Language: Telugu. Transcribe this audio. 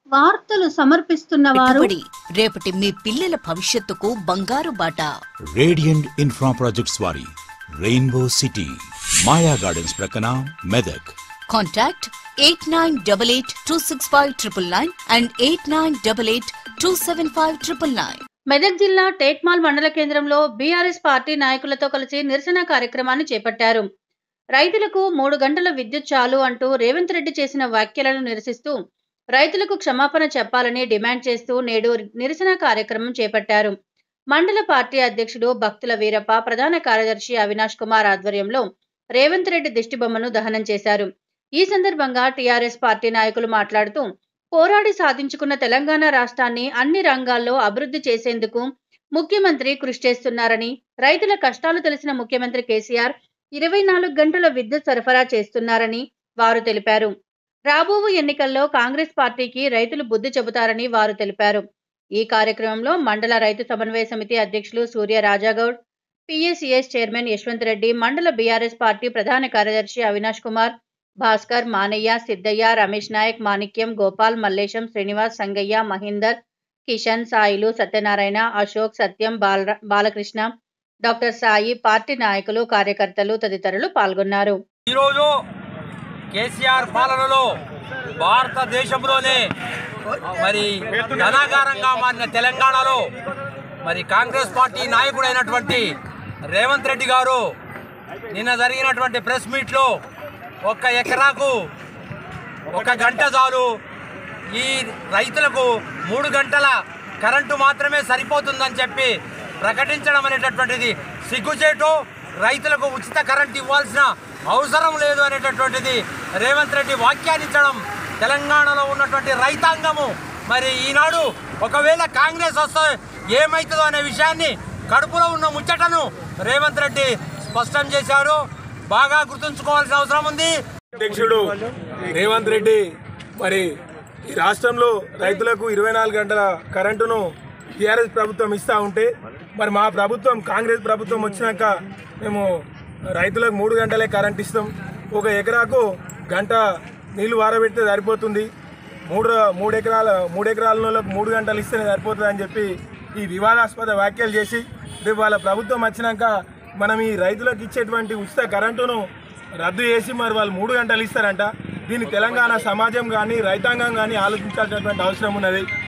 వార్తలు సమర్పిస్తున్న వారు పెట్టుబడి రేపటి మీ పిల్లల భవిష్యత్తుకు బంగారు బాట రేడియంట్ ఇన్ఫ్రా ప్రాజెక్ట్స్ వారి రెయిన్బో సిటీ మాయా గార్డెన్స్ ప్రక్కన Medak contact eight nine double eight two six five triple nine and eight nine double eight two seven five triple nine Medak జిల్లా టేక్మాల్ మండల కేంద్రంలో బీఆర్ఎస్ పార్టీ నాయకులతో కలిసి నిరసన కార్యక్రమాన్ని చేపట్టారు రైతులకు మూడు గంటల విద్యుత్ చాలు అంటూ రేవంత్ రెడ్డి చేసిన వ్యాఖ్యలను నిరసిస్తూ రైతులకు క్షమాపణ చెప్పాలని డిమాండ్ చేస్తూ నేడు నిరసన కార్యక్రమం చేపట్టారు మండల పార్టీ అధ్యక్షుడు భక్తుల వీరప్ప ప్రధాన కార్యదర్శి అవినాష్ కుమార్ ఆధ్వర్యంలో రేవంత్ రెడ్డి దిష్టిబొమ్మను దహనం చేశారు ఈ సందర్భంగా టీఆర్ఎస్ పార్టీ నాయకులు మాట్లాడుతూ పోరాడి సాధించుకున్న తెలంగాణ రాష్ట్రాన్ని అన్ని రంగాల్లో అభివృద్ధి చేసేందుకు ముఖ్యమంత్రి కృషి చేస్తున్నారని రైతుల కష్టాలు తెలిసిన ముఖ్యమంత్రి కేసీఆర్ ఇరవై నాలుగు గంటల విద్యుత్ సరఫరా చేస్తున్నారని వారు తెలిపారు రాబో ఎన్నికల్లో కాంగ్రెస్ పార్టీకి రైతులు బుద్ధి చెబుతారని వారు తెలిపారు ఈ కార్యక్రమంలో మండల రైతు సమన్వయ సమితి అధ్యక్షులు సూర్య రాజాగౌడ్ పిఎస్సిఎస్ చైర్మన్ యశ్వంత్ రెడ్డి మండల బీఆర్ఎస్ పార్టీ ప్రధాన కార్యదర్శి అవినాష్ కుమార్ భాస్కర్ మానయ్య సిద్ధయ్య రమేష్ నాయక్ మాణిక్యం గోపాల్ మల్లేశం శ్రీనివాస్ సంగయ్య మహేందర్ కిషన్ సాయిలు సత్యనారాయణ అశోక్ సత్యం బాల బాలకృష్ణ డాక్టర్ సాయి పార్టీ నాయకులు కార్యకర్తలు తదితరులు పాల్గొన్నారు ఈరోజు కేసీఆర్ పాలనలో భారతదేశంలోనే మరి ధనాగారంగా మారిన తెలంగాణలో మరి కాంగ్రెస్ పార్టీ నాయకుడైనటువంటి రేవంత్ రెడ్డి గారు నిన్న జరిగినటువంటి ప్రెస్ మీట్లో ఒక్క ఎకరాకు ఒక గంట చాలు ఈ రైతులకు మూడు గంటల కరెంటు మాత్రమే సరిపోతుందని చెప్పి ప్రకటించడం అనేటటువంటిది సిగ్గుచేటు రైతులకు ఉచిత కరెంట్ ఇవ్వాల్సిన అవసరం లేదు అనేటటువంటిది రేవంత్ రెడ్డి వ్యాఖ్యానించడం తెలంగాణలో ఉన్నటువంటి రైతాంగము మరి ఈనాడు ఒకవేళ కాంగ్రెస్ వస్తే ఏమవుతుందో అనే విషయాన్ని కడుపులో ఉన్న ముచ్చటను రేవంత్ రెడ్డి స్పష్టం చేశారు బాగా గుర్తుంచుకోవాల్సిన అవసరం ఉంది అధ్యక్షుడు రేవంత్ రెడ్డి మరి ఈ రాష్ట్రంలో రైతులకు ఇరవై నాలుగు గంటల కరెంటును టీఆర్ఎస్ ప్రభుత్వం ఇస్తూ ఉంటే మరి మా ప్రభుత్వం కాంగ్రెస్ ప్రభుత్వం వచ్చినాక మేము రైతులకు మూడు గంటలే కరెంట్ ఇస్తాం ఒక ఎకరాకు గంట నీళ్లు వారబెడితే సరిపోతుంది మూడు మూడు ఎకరాల మూడు ఎకరాల వాళ్ళకు మూడు గంటలు ఇస్తేనే సరిపోతుంది అని చెప్పి ఈ వివాదాస్పద వ్యాఖ్యలు చేసి రేపు వాళ్ళ ప్రభుత్వం వచ్చినాక మనం ఈ రైతులకు ఇచ్చేటువంటి ఉచిత కరెంటును రద్దు చేసి మరి వాళ్ళు మూడు గంటలు ఇస్తారంట దీన్ని తెలంగాణ సమాజం కానీ రైతాంగం కానీ ఆలోచించాల్సినటువంటి అవసరం ఉన్నది